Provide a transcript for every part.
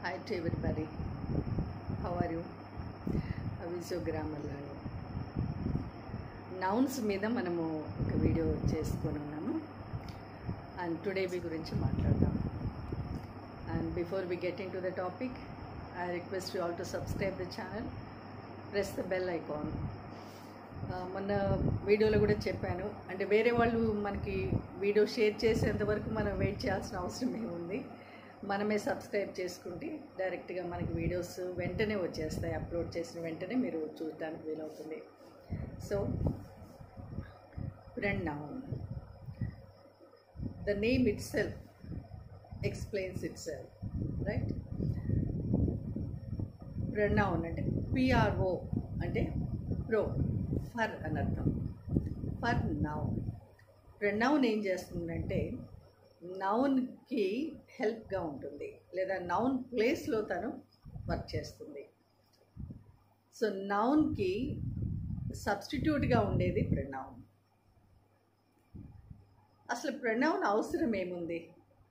Hi to everybody. How are you? How is your grammar learning? Nouns మీద మనము ఒక video చేసుకొని ఉన్నాము అండ్ టుడే మీ గురించి మాట్లాడదాం and before we get into the topic I request you all to subscribe the channel press the bell icon మొన్న వీడియోలో కూడా చెప్పాను అంటే వేరే వాళ్ళు మనకి వీడియో షేర్ చేసేంత వరకు మనం వెయిట్ చేయాల్సిన అవసరం ఏముంది మనమే సబ్స్క్రైబ్ చేసుకుంటే డైరెక్ట్గా మనకి వీడియోస్ వెంటనే వచ్చేస్తాయి అప్లోడ్ చేసిన వెంటనే మీరు చూడడానికి వీలవుతుంది so pronoun the name itself explains itself right pronoun అంటే పిఆర్ఓ అంటే ప్రో ఫర్ అని అర్థం ఫర్ నౌన్ ప్రొనౌన్ ఏం చేస్తుందంటే నౌన్కి హెల్ప్గా ఉంటుంది లేదా నౌన్ ప్లేస్లో తను వర్క్ చేస్తుంది సో నౌన్కి సబ్స్టిట్యూట్గా ఉండేది ప్రొనౌన్ అసలు ప్రొనౌన్ అవసరం ఏముంది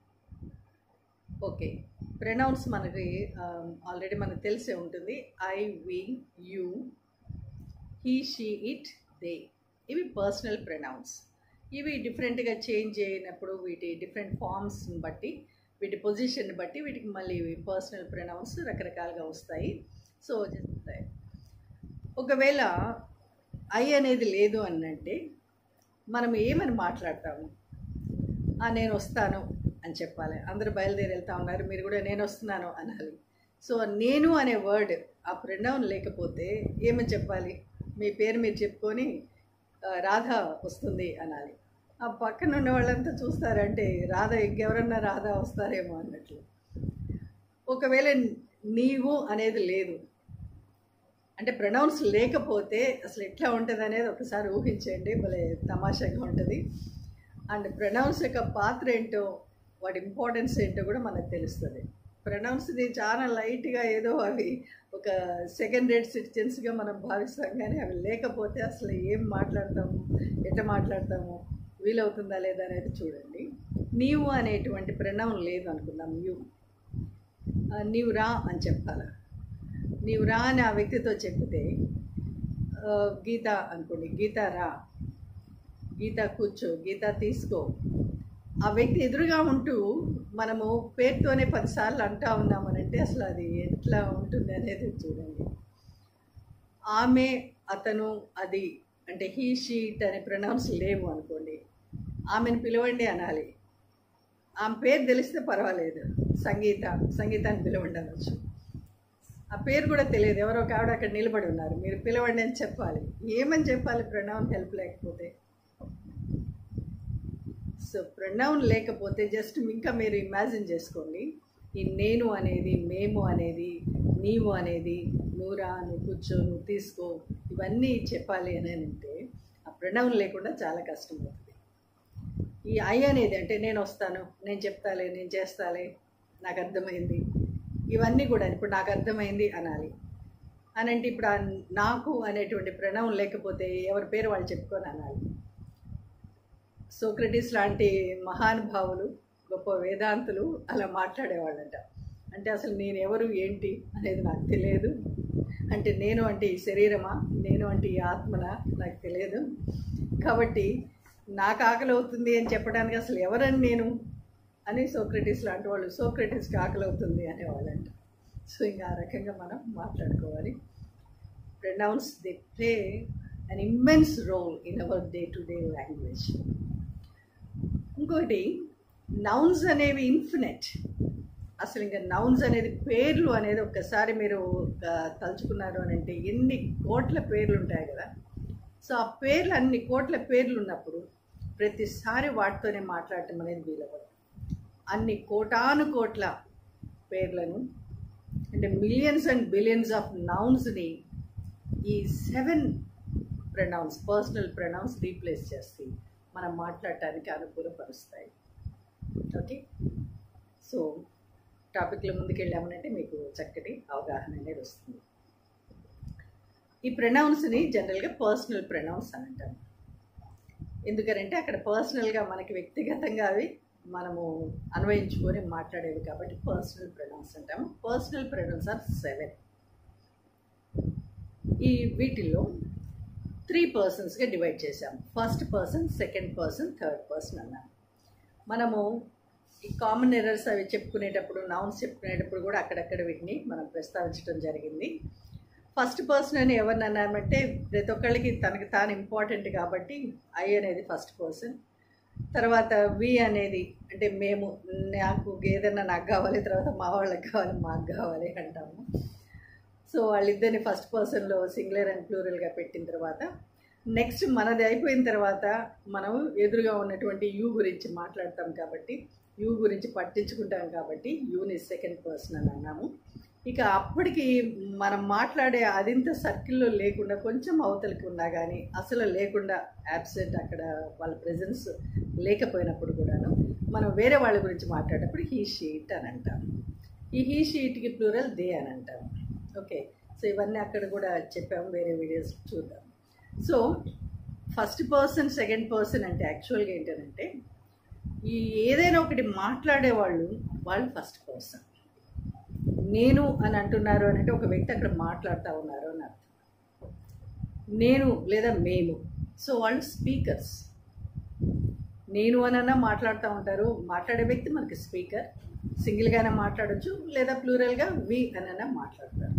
ఓకే ప్రొనౌన్స్ మనకి ఆల్రెడీ మనకు తెలిసే ఉంటుంది I we you he she it they ఇవి పర్సనల్ ప్రొనౌన్స్ ఇవి డిఫరెంట్గా చేంజ్ అయినప్పుడు వీటి డిఫరెంట్ ఫామ్స్ని బట్టి వీటి పొజిషన్ బట్టి వీటికి మళ్ళీ పర్సనల్ ప్రొనౌన్స్ రకరకాలుగా వస్తాయి సో వస్తాయి ఒకవేళ ఐ అనేది లేదు అనంటే మనం ఏమని మాట్లాడతాము నేను వస్తాను అని చెప్పాలి అందరూ బయలుదేరి వెళ్తా ఉన్నారు మీరు కూడా నేను వస్తున్నాను అనాలి సో నేను అనే వర్డ్ ఆ ప్రణవం లేకపోతే ఏమని చెప్పాలి మీ పేరు మీరు చెప్పుకొని రాధ వస్తుంది అనాలి ఆ పక్కన ఉన్న వాళ్ళంతా చూస్తారంటే రాధ ఇంకెవరన్నా రాధ వస్తారేమో అన్నట్లు ఒకవేళ నీవు అనేది లేదు అంటే ప్రొనౌన్స్ లేకపోతే అసలు ఎట్లా ఉంటుంది అనేది ఒకసారి ఊహించండి భలే తమాషాగా ఉంటుంది అండ్ ప్రొనౌన్స్ యొక్క పాత్ర ఏంటో వాటి ఇంపార్టెన్స్ ఏంటో కూడా మనకు తెలుస్తుంది ప్రొనౌన్స్ది చాలా లైట్గా ఏదో అవి ఒక సెకండ్ రేట్ సిటిజన్స్గా మనం భావిస్తాం కానీ అవి లేకపోతే అసలు ఏం మాట్లాడతాము ఎట్లా మాట్లాడతాము వీలవుతుందా లేదా అనేది చూడండి నీవు అనేటువంటి ప్రొనౌన్ లేదు అనుకుందాం యూ నీవు రా అని చెప్పాలి నీవు రా అని ఆ వ్యక్తితో చెప్తే గీత అనుకోండి గీత రా గీత కూర్చో గీత తీసుకో ఆ వ్యక్తి ఎదురుగా ఉంటూ మనము పేరుతోనే పదిసార్లు అంటా ఉన్నామనంటే అసలు అది ఎట్లా ఉంటుంది అనేది చూడండి ఆమె అతను అది అంటే హీ షీట్ అనే ప్రొనౌన్స్ లేవు అనుకోండి ఆమెను పిలవండి అనాలి ఆమె పేరు తెలిస్తే పర్వాలేదు సంగీత సంగీతాన్ని పిలవండి అనొచ్చు ఆ పేరు కూడా తెలియదు ఎవరో ఒక ఆవిడ అక్కడ నిలబడి ఉన్నారు మీరు పిలవండి అని చెప్పాలి ఏమని చెప్పాలి ప్రొనౌన్ హెల్ప్ లేకపోతే సో ప్రొనౌన్ లేకపోతే జస్ట్ ఇంకా మీరు ఇమాజిన్ చేసుకోండి ఈ నేను అనేది మేము అనేది నీవు అనేది నువ్వురా నువ్వు కూర్చో నువ్వు తీసుకో ఇవన్నీ చెప్పాలి అని అంటే ఆ ప్రొనౌన్ లేకుండా చాలా కష్టం అవుతుంది ఈ ఐ అనేది అంటే నేను వస్తాను నేను చెప్తాలే నేను చేస్తాలే నాకు అర్థమైంది ఇవన్నీ కూడా ఇప్పుడు నాకు అర్థమైంది అనాలి అని అంటే ఇప్పుడు నాకు అనేటువంటి ప్రణవం లేకపోతే ఎవరి పేరు వాళ్ళు చెప్పుకొని అనాలి సోక్రటీస్ లాంటి మహానుభావులు గొప్ప వేదాంతులు అలా మాట్లాడేవాళ్ళంట అంటే అసలు నేను ఎవరు ఏంటి అనేది నాకు తెలియదు అంటే నేను అంటే ఈ శరీరమా నేను అంటే ఈ ఆత్మనా నాకు తెలియదు కాబట్టి నాకు ఆకలి అవుతుంది అని చెప్పడానికి అసలు ఎవరని నేను అని సోక్రటీస్ లాంటి వాళ్ళు సోక్రటీస్కి ఆకలి అవుతుంది అనేవాళ్ళంట సో ఇంకా ఆ రకంగా మనం మాట్లాడుకోవాలి pronouns they play an immense role in our day to day language ఇంకోటి నౌన్స్ అనేవి ఇన్ఫినిట్ అసలు ఇంకా నౌన్స్ అనేది పేర్లు అనేది ఒక్కసారి మీరు తలుచుకున్నారు అని అంటే ఎన్ని కోట్ల పేర్లు ఉంటాయి కదా సో ఆ పేర్లు అన్ని కోట్ల పేర్లు ఉన్నప్పుడు ప్రతిసారి వాటితోనే మాట్లాడటం అనేది వీలవ్వదు అన్ని కోటాను కోట్ల పేర్లను అంటే మిలియన్స్ అండ్ బిలియన్స్ ఆఫ్ నౌన్స్ని ఈ seven pronouns personal pronouns replace చేస్తాయి మనం మాట్లాడటానికి అనుకూలపరుస్తాయి ఓకే సో టాపిక్లో ముందుకెళ్ళామనంటే మీకు చక్కటి అవగాహన అనేది వస్తుంది ఈ ప్రొనౌన్స్ని జనరల్గా పర్సనల్ ప్రొనౌన్స్ అని అంటారు ఎందుకంటే అక్కడ పర్సనల్గా మనకి వ్యక్తిగతంగా అవి మనము అన్వయించుకొని మాట్లాడేవి కాబట్టి పర్సనల్ ప్రొనౌన్స్ అంటాము పర్సనల్ ప్రొనౌన్స్ ఆర్ సెవెన్ ఈ వీటిల్లో త్రీ పర్సన్స్గా డివైడ్ చేసాము first person second person third person అన్నాము మనము ఈ కామన్ ఎర్రర్స్ అవి చెప్పుకునేటప్పుడు నౌన్స్ చెప్పుకునేటప్పుడు కూడా అక్కడక్కడ వీటిని మనం ప్రస్తావించడం జరిగింది ఫస్ట్ పర్సన్ అని ఎవరిని అన్నామంటే ప్రతి ఒక్కళ్ళకి తనకి తాను ఇంపార్టెంట్ కాబట్టి ఐ అనేది ఫస్ట్ పర్సన్ తర్వాత వి అనేది అంటే మేము నాకు ఏదైనా నాకు కావాలి తర్వాత మా వాళ్ళకి కావాలి మాకు కావాలి అంటాము సో వాళ్ళిద్దరిని ఫస్ట్ పర్సన్లో సింగులర్ అండ్ ప్లూరల్గా పెట్టిన తర్వాత నెక్స్ట్ మనది అయిపోయిన తర్వాత మనం ఎదురుగా ఉన్నటువంటి యూ గురించి మాట్లాడతాం కాబట్టి యూ గురించి పట్టించుకుంటాం కాబట్టి యూని సెకండ్ పర్సన్ అని అన్నాము ఇక అప్పటికి మనం మాట్లాడే అదింత సర్కిల్లో లేకుండా కొంచెం అవతలికి ఉన్నా కానీ అసలు లేకుండా యాబ్సెంట్ అక్కడ వాళ్ళ ప్రెజెన్స్ లేకపోయినప్పుడు కూడాను మనం వేరే వాళ్ళ గురించి మాట్లాడేటప్పుడు హీ షీట్ అని అంటాం ఈ హీ షీట్కి ప్లూరల్ దే అని అంటాం ఓకే సో ఇవన్నీ అక్కడ కూడా చెప్పాము వేరే వీడియోస్ చూద్దాం so first person second person అంటే యాక్చువల్గా ఏంటంటే ఈ ఏదైనా ఒకటి మాట్లాడేవాళ్ళు వాళ్ళు ఫస్ట్ పర్సన్ నేను అని అంటున్నారు అని అంటే ఒక వ్యక్తి అక్కడ మాట్లాడుతూ ఉన్నారు అని అర్థం నేను లేదా మేము సో వాళ్ళు స్పీకర్స్ నేను అనన్నా మాట్లాడుతూ ఉంటారు మాట్లాడే వ్యక్తి మనకి స్పీకర్ సింగిల్గానే మాట్లాడచ్చు లేదా ప్లూరల్గా వి అనన్నా మాట్లాడతారు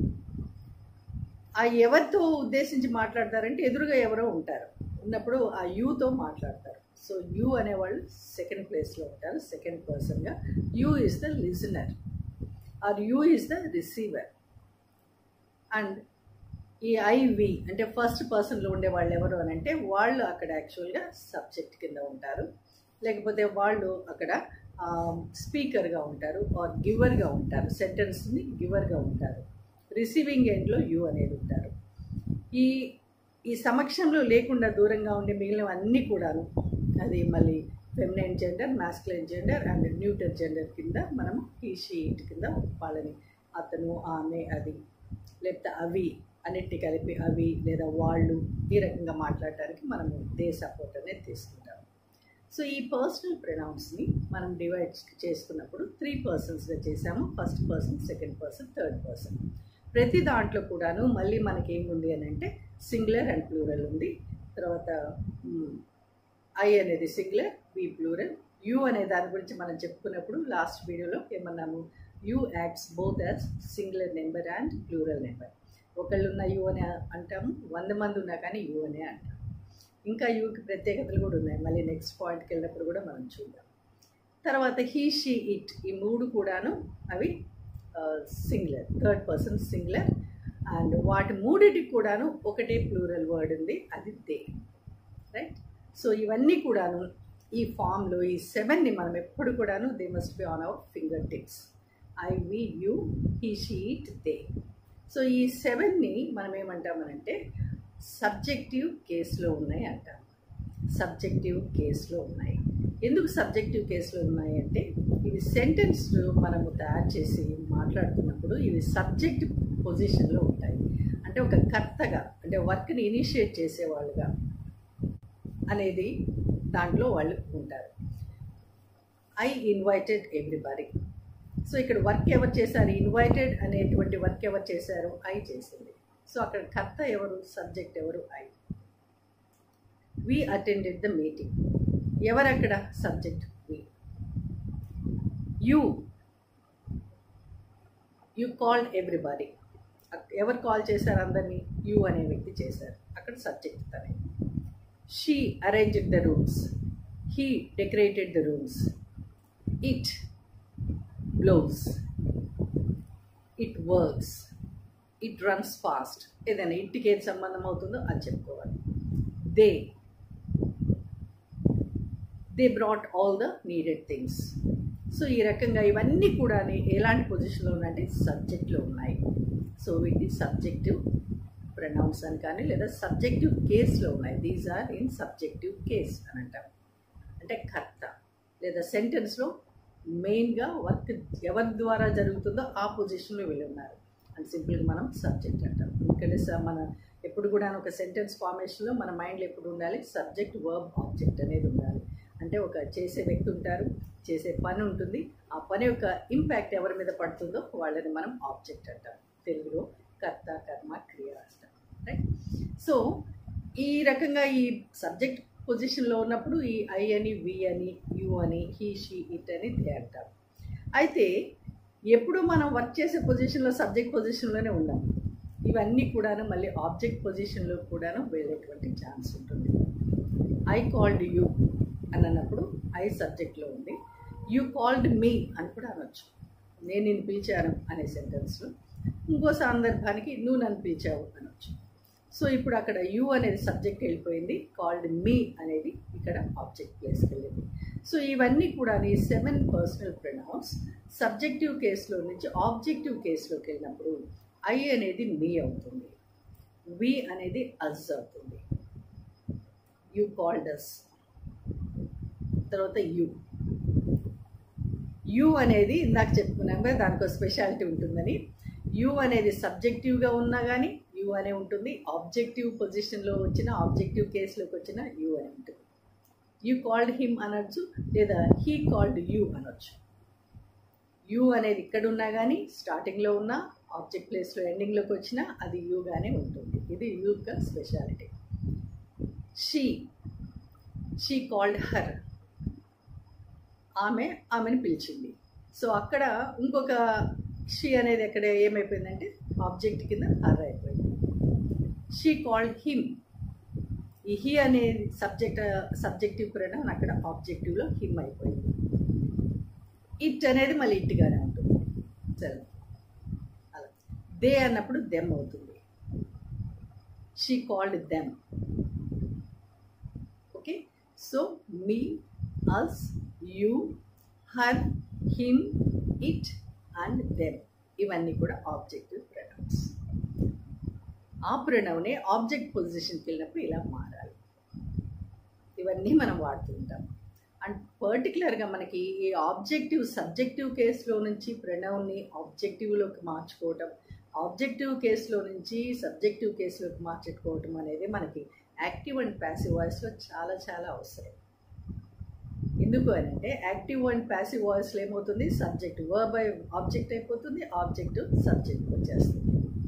ఆ ఎవరితో ఉద్దేశించి మాట్లాడతారంటే ఎదురుగా ఎవరో ఉంటారు ఉన్నప్పుడు ఆ యూతో మాట్లాడతారు సో యూ అనేవాళ్ళు సెకండ్ ప్లేస్లో ఉంటారు సెకండ్ పర్సన్గా you is the listener or you is the receiver and ఈ ఐవి అంటే ఫస్ట్ పర్సన్లో ఉండే వాళ్ళు ఎవరు అని అంటే వాళ్ళు అక్కడ యాక్చువల్గా సబ్జెక్ట్ కింద ఉంటారు లేకపోతే వాళ్ళు అక్కడ స్పీకర్గా ఉంటారు ఆర్ గివర్గా ఉంటారు సెంటెన్స్ని గివర్గా ఉంటారు రిసీవింగ్ ఎండ్లో యూ అనేది ఉంటారు ఈ ఈ సమక్షంలో లేకుండా దూరంగా ఉండే మిగిలిన అన్నీ కూడాను అది మళ్ళీ feminine gender masculine gender and neuter gender కింద మనం ఈ షీట్ కింద వాళ్ళని అతను ఆమె అది లేకపోతే అవి అన్నిటిని కలిపి అవి లేదా వాళ్ళు ఈ రకంగా మాట్లాడటానికి మనము దే సపోర్ట్ అనేది తీసుకుంటాం సో ఈ పర్సనల్ ప్రొనౌన్స్ని మనం డివైడ్ చేసుకున్నప్పుడు త్రీ పర్సన్స్గా చేసాము first person second person third person ప్రతి దాంట్లో కూడాను మళ్ళీ మనకి ఏముంది అని అంటే సింగులర్ అండ్ ప్లూరల్ ఉంది తర్వాత ఐ అనేది సింగులర్ వి ప్లూరల్ యూ అనే దాని గురించి మనం చెప్పుకున్నప్పుడు లాస్ట్ వీడియోలో ఏమన్నాము you acts both as singular number and plural number ఒకళ్ళు ఉన్న యూ అని అంటాము వంద మంది ఉన్నా కానీ యూ అనే అంటాం ఇంకా యూకి ప్రత్యేకతలు కూడా ఉన్నాయి మళ్ళీ నెక్స్ట్ పాయింట్కి వెళ్ళినప్పుడు కూడా మనం చూద్దాం తర్వాత హీ షీ ఇట్ ఈ మూడు కూడాను అవి singular third person singular and వాటి మూడిటికి కూడాను ఒకటే ప్లూరల్ వర్డ్ ఉంది అది దే రైట్ సో ఇవన్నీ కూడాను ఈ ఫామ్లో ఈ సెవెన్ని మనం ఎప్పుడు కూడాను they must be on our finger tips I we you he she it they so ఈ సెవెన్ని మనం ఏమంటామనంటే సబ్జెక్టివ్ కేసులో ఉన్నాయి అంటాం సబ్జెక్టివ్ కేసులో ఉన్నాయి ఎందుకు సబ్జెక్టివ్ కేసులో ఉన్నాయి అంటే ఇవి సెంటెన్స్ మనము తయారు చేసి మాట్లాడుతున్నప్పుడు ఇవి సబ్జెక్ట్ పొజిషన్లో ఉంటాయి అంటే ఒక కర్తగా అంటే వర్క్ని ఇనిషియేట్ చేసేవాళ్ళుగా అనేది దాంట్లో వాళ్ళు ఉంటారు ఐ ఇన్వైటెడ్ ఎవ్రీబడి సో ఇక్కడ వర్క్ ఎవరు చేశారు ఇన్వైటెడ్ అనేటువంటి వర్క్ ఎవరు చేశారు ఐ చేసింది సో అక్కడ కర్త ఎవరు సబ్జెక్ట్ ఎవరు I we attended the meeting ఎవరు అక్కడ subject we you you called everybody ఎవరు కాల్ చేశారు అందరినీ యూ అనే వ్యక్తి చేశారు అక్కడ సబ్జెక్ట్ తనే she arranged the rooms he decorated the rooms it blows it works it runs fast ఏదైనా ఇంటికి ఏది సంబంధం అవుతుందో అది చెప్పుకోవాలి they they brought all the needed things so ఈ రకంగా ఇవన్నీ కూడా ఎలాంటి పొజిషన్లో ఉన్నాయంటే సబ్జెక్ట్లో ఉన్నాయి సో వీటిని సబ్జెక్టివ్ ప్రొనౌన్స్ అని కానీ లేదా సబ్జెక్టివ్ కేస్లో ఉన్నాయి these are in subjective case అని అంటాం అంటే కర్త లేదా సెంటెన్స్లో మెయిన్గా వర్క్ ఎవరి ద్వారా జరుగుతుందో ఆ పొజిషన్లో వీళ్ళు ఉన్నారు అండ్ సింపుల్గా మనం సబ్జెక్ట్ అంటాం ఎందుకంటే స- మన ఎప్పుడు కూడా ఒక సెంటెన్స్ ఫార్మేషన్లో మన మైండ్లో ఎప్పుడు ఉండాలి సబ్జెక్ట్ వర్బ్ ఆబ్జెక్ట్ అనేది ఉండాలి అంటే ఒక చేసే వ్యక్తి ఉంటారు చేసే పని ఉంటుంది ఆ పని యొక్క ఇంపాక్ట్ ఎవరి మీద పడుతుందో వాళ్ళని మనం ఆబ్జెక్ట్ అంటాం తెలుగులో కర్త కర్మ క్రియ అంటాం రైట్ సో ఈ రకంగా ఈ సబ్జెక్ట్ పొజిషన్లో ఉన్నప్పుడు ఈ ఐ అని వి అని యు అని హీ షీ ఇట్ అని దే అంటాం అయితే ఎప్పుడు మనం వర్క్ చేసే పొజిషన్లో సబ్జెక్ట్ పొజిషన్లోనే ఉన్నాం ఇవన్నీ కూడాను మళ్ళీ ఆబ్జెక్ట్ పొజిషన్లో కూడాను వెళ్ళేటువంటి ఛాన్స్ ఉంటుంది ఐ కాల్డ్ యూ అని అన్నప్పుడు ఐ సబ్జెక్ట్లో ఉంది యూ కాల్డ్ మీ అని కూడా అనొచ్చు నేను నిన్ను పిలిచాను అనే సెంటెన్స్లో ఇంకో సందర్భానికి నువ్వు నన్ను పిలిచావు అనొచ్చు సో ఇప్పుడు అక్కడ యూ అనేది సబ్జెక్ట్ వెళ్ళిపోయింది కాల్డ్ మీ అనేది ఇక్కడ ఆబ్జెక్ట్ ప్లేస్కి వెళ్ళింది సో ఇవన్నీ కూడా ఈ సెవెన్ పర్సనల్ ప్రొనౌన్స్ సబ్జెక్టివ్ కేసులో నుంచి ఆబ్జెక్టివ్ కేసులోకి వెళ్ళినప్పుడు ఐ అనేది మీ అవుతుంది వి అనేది అజ్ అవుతుంది యూ కాల్డ్ అస్ తర్వాత యూ యూ అనేది ఇందాక చెప్పుకున్నాం కదా దానికి ఒక స్పెషాలిటీ ఉంటుందని యూ అనేది సబ్జెక్టివ్గా ఉన్నా కానీ యూ అనే ఉంటుంది ఆబ్జెక్టివ్ పొజిషన్లో వచ్చిన ఆబ్జెక్టివ్ కేసులోకి వచ్చిన యూ అని ఉంటుంది యూ కాల్డ్ హిమ్ అనొచ్చు లేదా హీ కాల్డ్ యూ అనొచ్చు యూ అనేది ఇక్కడ ఉన్నా కానీ స్టార్టింగ్లో ఉన్న ఆబ్జెక్ట్ ప్లేస్లో ఎండింగ్లోకి వచ్చినా అది యూగానే ఉంటుంది ఇది యూ యొక్క speciality she she called her ఆమె ఆమెను పిలిచింది సో అక్కడ ఇంకొక షీ అనేది ఎక్కడ ఏమైపోయిందంటే ఆబ్జెక్ట్ కింద హర్ అయిపోయింది షీ కాల్డ్ హిమ్ ఈ హీ అనేది సబ్జెక్ట్ సబ్జెక్టివ్ ప్రొనౌన్ అక్కడ ఆబ్జెక్టివ్లో హిమ్ అయిపోయింది ఇట్ అనేది మళ్ళీ ఇట్గానే ఉంటుంది సరే అలా దే అన్నప్పుడు దెమ్ అవుతుంది she called them okay so me us you her him it and them ఇవన్నీ కూడా ఆబ్జెక్టివ్ ప్రొనౌన్స్ ఆ ప్రొనౌనే ఆబ్జెక్ట్ పొజిషన్కి వెళ్ళినప్పుడు ఇలా మారాలి ఇవన్నీ మనం వాడుతుంటాం అండ్ పర్టికులర్గా మనకి ఈ ఆబ్జెక్టివ్ సబ్జెక్టివ్ కేసులో నుంచి ప్రణవ్ని ఆబ్జెక్టివ్లోకి మార్చుకోవటం ఆబ్జెక్టివ్ కేసులో నుంచి సబ్జెక్టివ్ కేసులోకి మార్చుకోవటం అనేది మనకి యాక్టివ్ అండ్ ప్యాసివ్ వాయిస్లో చాలా చాలా అవసరం ఎందుకు అని అంటే యాక్టివ్ అండ్ ప్యాసివ్ వాయిస్లో ఏమవుతుంది సబ్జెక్ట్ వర్బ్ బై ఆబ్జెక్ట్ అయిపోతుంది ఆబ్జెక్ట్ సబ్జెక్ట్ వచ్చేస్తుంది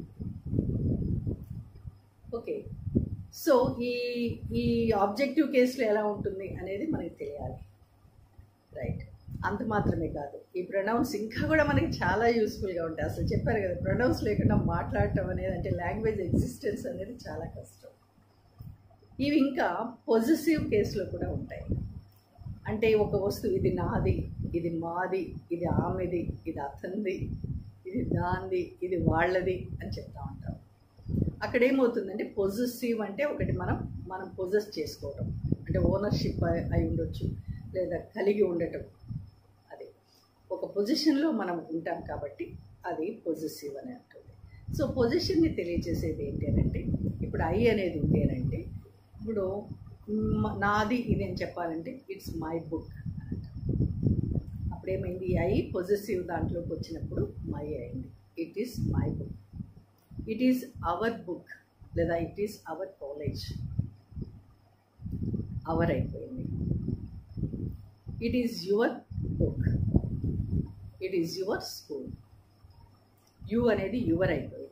ఓకే సో ఈ ఈ ఆబ్జెక్టివ్ కేసులో ఎలా ఉంటుంది అనేది మనకి తెలియాలి రైట్ అంత మాత్రమే కాదు ఈ ప్రొనౌన్స్ ఇంకా కూడా మనకి చాలా యూస్ఫుల్గా ఉంటాయి అసలు చెప్పారు కదా ప్రొనౌన్స్ లేకుండా మాట్లాడటం అనేది అంటే లాంగ్వేజ్ ఎగ్జిస్టెన్స్ అనేది చాలా కష్టం ఇవి ఇంకా పొజిటివ్ కేసులో కూడా ఉంటాయి అంటే ఒక వస్తువు ఇది నాది ఇది మాది ఇది ఆమెది ఇది అతనిది ఇది దాంది ఇది వాళ్ళది అని చెప్తా ఉంటాం అక్కడ ఏమవుతుందంటే పొజిటివ్ అంటే ఒకటి మనం మనం పొజెస్ చేసుకోవటం అంటే ఓనర్షిప్ అయి ఉండొచ్చు లేదా కలిగి ఉండటం అది ఒక పొజిషన్లో మనం ఉంటాం కాబట్టి అది పొజిటివ్ అని అంటుంది సో పొజిషన్ని తెలియజేసేది ఏంటి అని అంటే ఇప్పుడు ఐ అనేది ఉంది అని అంటే ఇప్పుడు మ- నాది ఇది అని చెప్పాలంటే ఇట్స్ మై బుక్ అప్పుడేమైంది ఐ పొజిటివ్ దాంట్లోకి వచ్చినప్పుడు మై అయింది it is my book it is our book లేదా it is our college our అయిపోయింది it is your book it is your school you అనేది యువర్ అయిపోయింది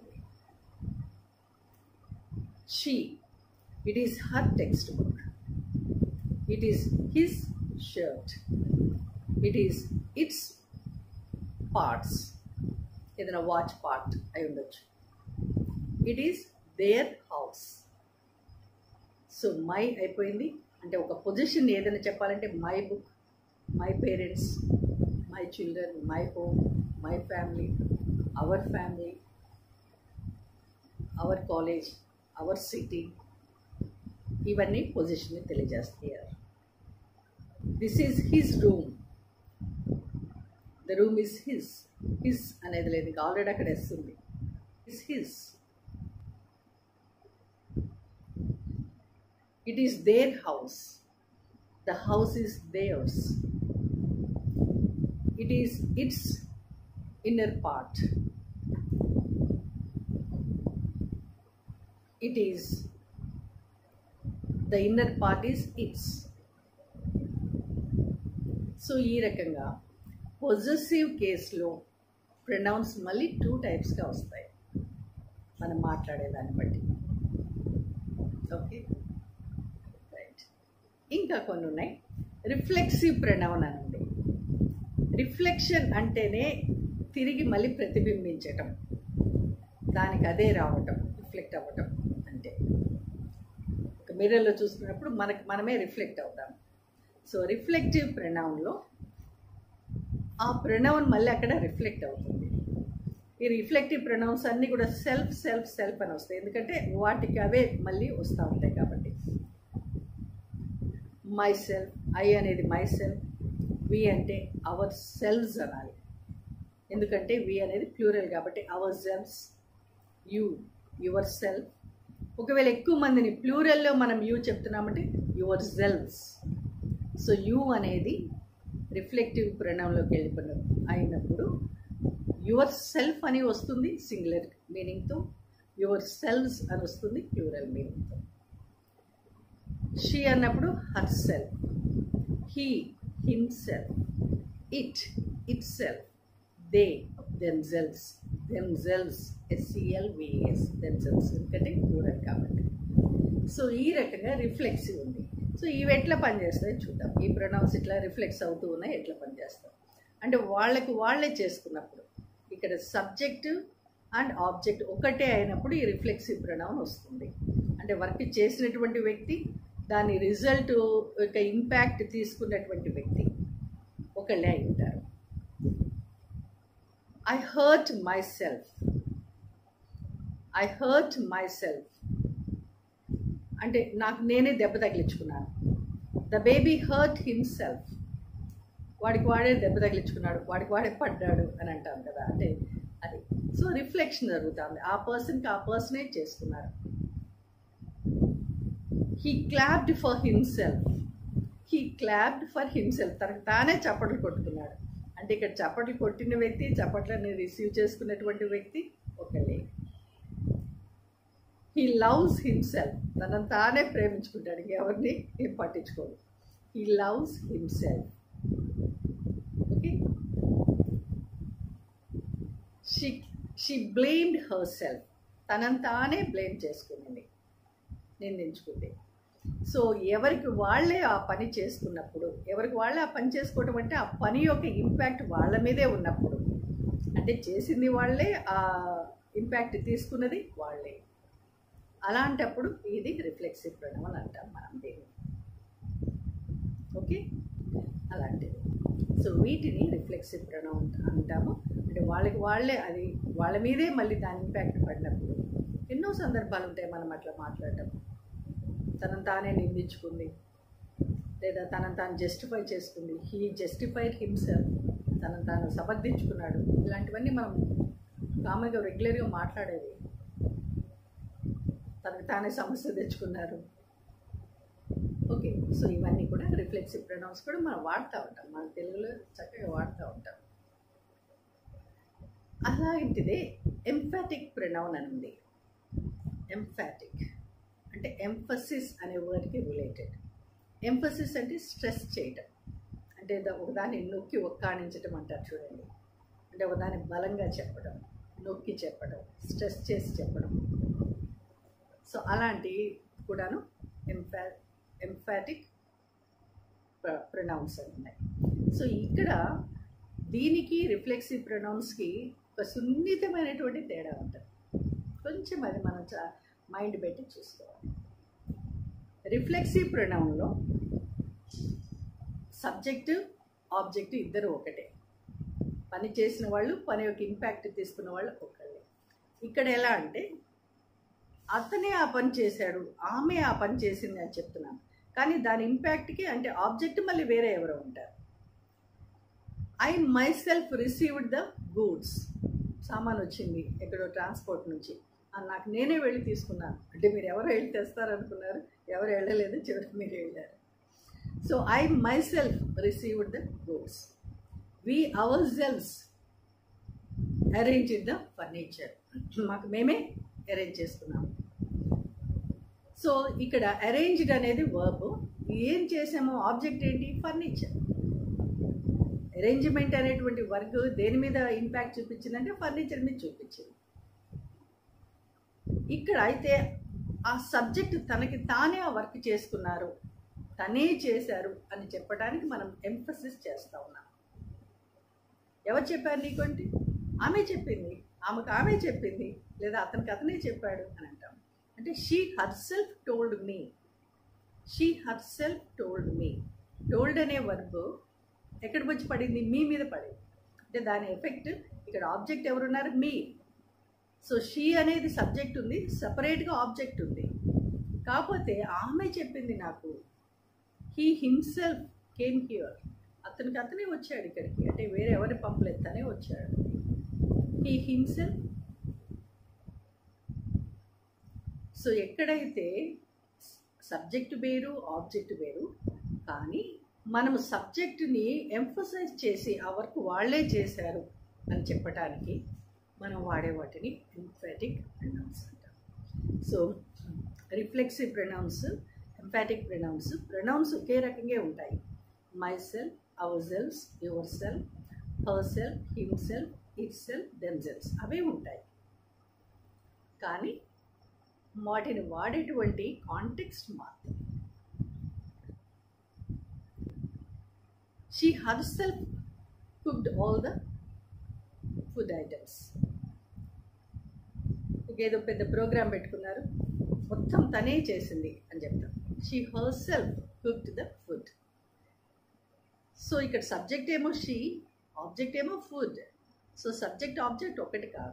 she it is her text book it is his shirt it is its parts ఏదైనా watch part అయి ఉండొచ్చు it is their house so my అయిపోయింది అంటే ఒక position ఏదైనా చెప్పాలంటే my book my parents my children my home my family our family our college our city ఇవన్నీ పొజిషన్ని తెలియజేస్తాయి this is his room the room is his his అనేది లేదు ఇంకా ఆల్రెడీ అక్కడ వస్తుంది is his it is their house the house is theirs it is its inner part it is the inner part is its so ఈ రకంగా possessive కేసులో pronounce మళ్ళీ two టైప్స్గా వస్తాయి మనం మాట్లాడేదాన్ని బట్టి ఓకే రైట్ ఇంకా కొన్ని ఉన్నాయి రిఫ్లెక్సివ్ ప్రొనౌన్ అని ఉంది రిఫ్లెక్షన్ అంటేనే తిరిగి మళ్ళీ ప్రతిబింబించటం దానికి అదే రావటం రిఫ్లెక్ట్ అవ్వటం అంటే ఒక మిర్రర్లో చూసుకున్నప్పుడు మనకు మనమే రిఫ్లెక్ట్ అవుతాం సో రిఫ్లెక్టివ్ ప్రొనౌన్లో ఆ ప్రొనౌన్ మళ్ళీ అక్కడ రిఫ్లెక్ట్ అవుతుంది ఈ రిఫ్లెక్టివ్ ప్రొనౌన్స్ అన్నీ కూడా సెల్ఫ్ సెల్ఫ్ సెల్ఫ్ అని వస్తాయి ఎందుకంటే వాటికి అవే మళ్ళీ వస్తూ ఉంటాయి కాబట్టి మై సెల్ఫ్ ఐ అనేది మై సెల్ఫ్ వి అంటే అవర్ సెల్వ్స్ అనాలి ఎందుకంటే వి అనేది ప్లూరల్ కాబట్టి ourselves you yourself ఒకవేళ ఎక్కువ మందిని ప్లూరల్లో మనం యూ చెప్తున్నామంటే యువర్ సెల్వ్స్ సో యూ అనేది రిఫ్లెక్టివ్ ప్రణంలోకి వెళ్ళిపోయిన అయినప్పుడు యువర్ సెల్ఫ్ అని వస్తుంది సింగులర్ మీనింగ్తో యువర్ సెల్వ్స్ అని వస్తుంది ప్లూరల్ మీనింగ్తో షీ అన్నప్పుడు herself he himself it itself they themselves themselves S C L V S themselves ఎందుకంటే ప్లూరల్ కాబట్టి సో ఈ రకంగా రిఫ్లెక్సివ్ ఉంది సో ఇవి ఎట్లా పనిచేస్తాయో చూద్దాం ఈ ప్రొనౌన్స్ ఇట్లా రిఫ్లెక్స్ అవుతూ ఉన్నాయి ఎట్లా పనిచేస్తాం అంటే వాళ్ళకి వాళ్ళే చేసుకున్నప్పుడు ఇక్కడ సబ్జెక్టు అండ్ ఆబ్జెక్ట్ ఒకటే అయినప్పుడు ఈ రిఫ్లెక్సివ్ ప్రొనౌన్ వస్తుంది అంటే వర్క్ చేసినటువంటి వ్యక్తి దాని రిజల్ట్ యొక్క ఇంపాక్ట్ తీసుకున్నటువంటి వ్యక్తి ఒకళ్ళే అయి ఉంటారు I hurt myself I hurt myself అంటే నాకు నేనే దెబ్బ తగిలించుకున్నాను ద బేబీ హర్ట్ హిమ్సెల్ఫ్ వాడికి వాడే దెబ్బ తగిలించుకున్నాడు వాడికి వాడే పడ్డాడు అని అంటాం కదా అంటే అది సో రిఫ్లెక్షన్ జరుగుతుంది ఆ పర్సన్కి ఆ పర్సనే చేసుకున్నారు he clapped for himself he clapped for himself తనకు తానే చప్పట్లు కొట్టుకున్నాడు అంటే ఇక్కడ చప్పట్లు కొట్టిన వ్యక్తి చప్పట్లని రిసీవ్ చేసుకున్నటువంటి వ్యక్తి ఒకళ్ళే హీ లవ్స్ హిమ్సెల్ఫ్ తనను తానే ప్రేమించుకుంటాడు ఎవరిని ఏం పట్టించుకోడు he loves himself okay she she blamed herself తనను తానే బ్లేమ్ చేసుకునింది నిందించుకుంది సో ఎవరికి వాళ్ళే ఆ పని చేసుకున్నప్పుడు ఎవరికి వాళ్ళే ఆ పని చేసుకోవటం అంటే ఆ పని యొక్క ఇంపాక్ట్ వాళ్ళ మీదే ఉన్నప్పుడు అంటే చేసింది వాళ్ళే ఆ ఇంపాక్ట్ తీసుకున్నది వాళ్ళే అలాంటప్పుడు ఇది రిఫ్లెక్సివ్ ప్రణవం అంటాం మనం దీన్ని ఓకే అలాంటిది సో వీటిని రిఫ్లెక్సివ్ ప్రణవం అంటాము అంటే వాళ్ళకి వాళ్ళే అది వాళ్ళ మీదే మళ్ళీ దాని ఇంపాక్ట్ పడినప్పుడు ఎన్నో సందర్భాలు ఉంటాయి మనం అట్లా మాట్లాడటం తనను తానే నిందించుకుంది లేదా తనను తాను జస్టిఫై చేసుకుంది హీ జస్టిఫైడ్ హిమ్సెల్ఫ్ తనను తాను సమర్థించుకున్నాడు ఇలాంటివన్నీ మనం కామన్గా రెగ్యులర్గా మాట్లాడేవి తనకు తానే సమస్య తెచ్చుకున్నారు ఓకే సో ఇవన్నీ కూడా రిఫ్లెక్సివ్ ప్రొనౌన్స్ కూడా మనం వాడుతూ ఉంటాం మన తెలుగులో చక్కగా వాడుతూ ఉంటాం అలాంటిదే ఎంఫాటిక్ ప్రొనౌన్ అని ఉంది ఎంఫాటిక్ అంటే ఎంఫసిస్ అనే వర్డ్కి రిలేటెడ్ ఎంఫసిస్ అంటే స్ట్రెస్ చేయటం అంటే ఒకదాన్ని నొక్కి ఒక్కాణించటం అంటారు చూడండి అంటే ఒకదాన్ని బలంగా చెప్పడం నొక్కి చెప్పడం స్ట్రెస్ చేసి చెప్పడం సో అలాంటి కూడాను ఎంఫా ఎంఫాటిక్ ప్రొనౌన్స్ అని ఉన్నాయి సో ఇక్కడ దీనికి రిఫ్లెక్సివ్ ప్రొనౌన్స్కి ఒక సున్నితమైనటువంటి తేడా ఉంటుంది కొంచెం అది మనం చా మైండ్ పెట్టి చూసుకోవాలి రిఫ్లెక్సివ్ ప్రొనౌన్లో సబ్జెక్టు ఆబ్జెక్టు ఇద్దరు ఒకటే పని చేసిన వాళ్ళు పని యొక్క ఇంపాక్ట్ తీసుకున్న వాళ్ళు ఒకళ్ళే ఇక్కడ ఎలా అంటే అతనే ఆ పని చేశాడు ఆమె ఆ పని చేసింది అని చెప్తున్నాను కానీ దాని ఇంపాక్ట్కి అంటే ఆబ్జెక్ట్ మళ్ళీ వేరే ఎవరో ఉంటారు I myself received the goods సామాన్ వచ్చింది ఎక్కడో ట్రాన్స్పోర్ట్ నుంచి నాకు నేనే వెళ్ళి తీసుకున్నాను అంటే మీరు ఎవరు వెళ్ళి తెస్తారనుకున్నారు ఎవరు వెళ్ళలేదు చివరికి మీరు వెళ్ళారు so I myself received the goods we ourselves arrange the furniture మాకు మేమే అరేంజ్ చేసుకున్నాము సో ఇక్కడ అరేంజ్డ్ అనేది వర్బ్ ఏం చేసామో ఆబ్జెక్ట్ ఏంటి ఫర్నిచర్ అరేంజ్మెంట్ అనేటువంటి వర్క్ దేని మీద ఇంపాక్ట్ చూపించిందంటే ఫర్నిచర్ మీద చూపించింది ఇక్కడ అయితే ఆ సబ్జెక్ట్ తనకి తానే ఆ వర్క్ చేసుకున్నారు తనే చేశారు అని చెప్పడానికి మనం ఎంఫసిస్ చేస్తూ ఉన్నాం ఎవరు చెప్పారు నీకంటే ఆమె చెప్పింది ఆమెకు ఆమె చెప్పింది లేదా అతనికి అతనే చెప్పాడు అని అంటాం అంటే she herself told me she herself told me told అనే వర్బ్ ఎక్కడికి వచ్చి పడింది మీ మీద పడింది అంటే దాని ఎఫెక్ట్ ఇక్కడ ఆబ్జెక్ట్ ఎవరున్నారు మీ సో షీ అనేది సబ్జెక్ట్ ఉంది సపరేట్గా ఆబ్జెక్ట్ ఉంది కాకపోతే ఆమె చెప్పింది నాకు హీ హిమ్సెల్ఫ్ కేమ్ హియర్ అతనికి అతనే వచ్చాడు ఇక్కడికి అంటే వేరే ఎవరి పంపలేదు తనే వచ్చాడు హీ హిమ్సెల్ఫ్ సో ఎక్కడైతే సబ్జెక్ట్ వేరు ఆబ్జెక్ట్ వేరు కానీ మనం సబ్జెక్టుని ఎంఫసైజ్ చేసి ఆ వర్క్ వాళ్ళే చేశారు అని చెప్పటానికి మనం వాడే వాటిని ఎంఫాటిక్ ప్రొనౌన్స్ అంటాం so reflexive pronouns emphatic pronouns pronouns ఒకే రకంగా ఉంటాయి myself ourselves yourself herself himself itself themselves అవే ఉంటాయి కానీ వాటిని వాడేటువంటి కాంటెక్స్ట్ మాత్రం she herself cooked all the food items ఏదో పెద్ద ప్రోగ్రామ్ పెట్టుకున్నారు మొత్తం తనే చేసింది అని చెప్తాం she herself cooked the food so ఇక్కడ సబ్జెక్ట్ ఏమో షీ ఆబ్జెక్ట్ ఏమో ఫుడ్ సో సబ్జెక్ట్ ఆబ్జెక్ట్ ఒకటి కాదు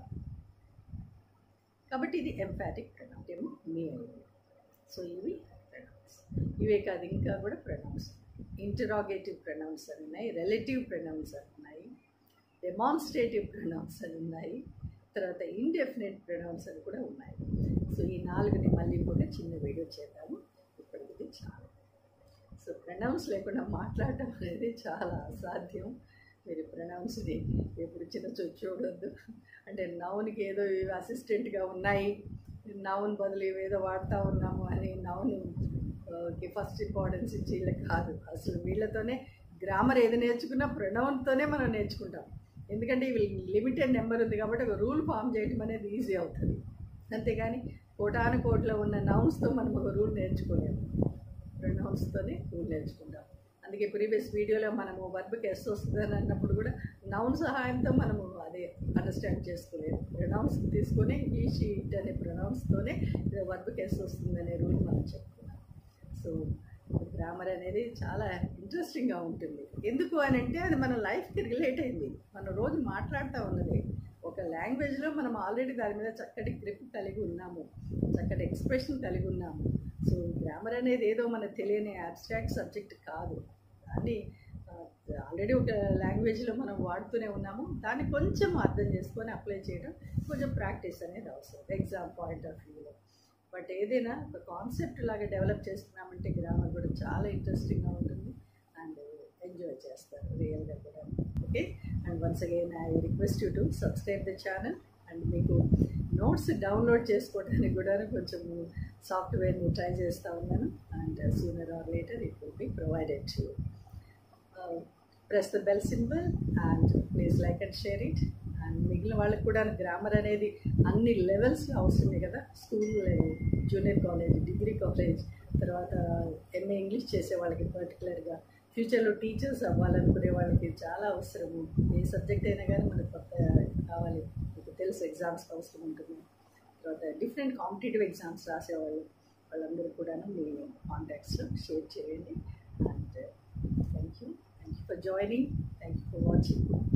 కాబట్టి ఇది ఎంపాటిక్ ప్రొనౌన్స్ ఏమో మీ అయింది సో ఇవి ప్రొనౌన్స్ ఇవే కాదు ఇంకా కూడా ప్రొనౌన్స్ ఇంటరాగేటివ్ ప్రొనౌన్స్ అని ఉన్నాయి రిలేటివ్ ప్రొనౌన్స్ అని ఉన్నాయి డెమాన్స్ట్రేటివ్ ప్రొనౌన్స్ అని ఉన్నాయి తర్వాత ఇండెఫినెట్ ప్రొనౌన్స్ అని కూడా ఉన్నాయి సో ఈ నాలుగుని మళ్ళీ ఇంకొక చిన్న వీడియో చేద్దాము ఇప్పటికి ఇది చాలా సో ప్రొనౌన్స్ లేకుండా మాట్లాడటం అనేది చాలా అసాధ్యం మీరు ప్రొనౌన్స్ని ఎప్పుడు చిన్న చూ చూడొద్దు అంటే నౌన్కి ఏదో ఇవి అసిస్టెంట్గా ఉన్నాయి నౌన్ బదులు ఇవేదో వాడుతూ ఉన్నాము అని నౌన్కి ఫస్ట్ ఇంపార్టెన్స్ ఇచ్చి వీళ్ళకి కాదు అసలు వీళ్ళతోనే గ్రామర్ ఏది నేర్చుకున్నా ప్రొనౌన్తోనే మనం నేర్చుకుంటాం ఎందుకంటే ఇవి లిమిటెడ్ నెంబర్ ఉంది కాబట్టి ఒక రూల్ ఫామ్ చేయడం అనేది ఈజీ అవుతుంది అంతేగాని కోటాను కోట్లో ఉన్న నౌన్స్తో మనం ఒక రూల్ నేర్చుకోలేము ప్రొనౌన్స్తోనే రూల్ నేర్చుకుంటాం అందుకే ప్రీవియస్ వీడియోలో మనము వర్బ్కి ఎస్ వస్తుందని అన్నప్పుడు కూడా నౌన్ సహాయంతో మనము అదే అండర్స్టాండ్ చేసుకోలేము ప్రొనౌన్స్ తీసుకొని ఈ షీట్ అనే ప్రొనౌన్స్తోనే వర్బ్కి ఎస్ వస్తుందనే రూల్ మనం చెప్పుకున్నాం సో గ్రామర్ అనేది చాలా ఇంట్రెస్టింగ్గా ఉంటుంది ఎందుకు అని అంటే అది మన లైఫ్కి రిలేట్ అయింది మనం రోజు మాట్లాడుతూ ఉన్నది ఒక లాంగ్వేజ్లో మనం ఆల్రెడీ దాని మీద చక్కటి గ్రిప్ కలిగి ఉన్నాము చక్కటి ఎక్స్ప్రెషన్ కలిగి ఉన్నాము సో గ్రామర్ అనేది ఏదో మనకు తెలియని అబ్స్ట్రాక్ట్ సబ్జెక్ట్ కాదు దాన్ని ఆల్రెడీ ఒక లాంగ్వేజ్లో మనం వాడుతూనే ఉన్నాము దాన్ని కొంచెం అర్థం చేసుకొని అప్లై చేయడం కొంచెం ప్రాక్టీస్ అనేది అవసరం ఎగ్జామ్ పాయింట్ ఆఫ్ వ్యూలో బట్ ఏదైనా ఒక కాన్సెప్ట్ లాగా డెవలప్ చేసుకున్నామంటే గ్రామర్ కూడా చాలా ఇంట్రెస్టింగ్గా ఉంటుంది అండ్ ఎంజాయ్ చేస్తారు రియల్గా కూడా okay and once again I request you to subscribe the channel and మీకు నోట్స్ డౌన్లోడ్ చేసుకోవడానికి కూడా కొంచెం సాఫ్ట్వేర్ని ట్రై చేస్తూ ఉన్నాను and sooner or later it will be provided to press the bell symbol and please like and share it and మిగిలిన వాళ్ళకి కూడా గ్రామర్ అనేది అన్ని లెవెల్స్లో అవసరమే కదా school junior college degree college తర్వాత ఎంఏ ఇంగ్లీష్ చేసే వాళ్ళకి పర్టికులర్గా ఫ్యూచర్లో టీచర్స్ అవ్వాలనుకునే వాళ్ళకి చాలా అవసరము ఏ సబ్జెక్ట్ అయినా కానీ మనకు కొత్త కావాలి మీకు తెలుసు ఎగ్జామ్స్కి అవసరం ఉంటుంది తర్వాత డిఫరెంట్ కాంపిటేటివ్ ఎగ్జామ్స్ రాసేవాళ్ళు వాళ్ళందరూ కూడా మీ కాంటాక్ట్స్లో షేర్ చేయండి and thank you thank you for joining thank you for watching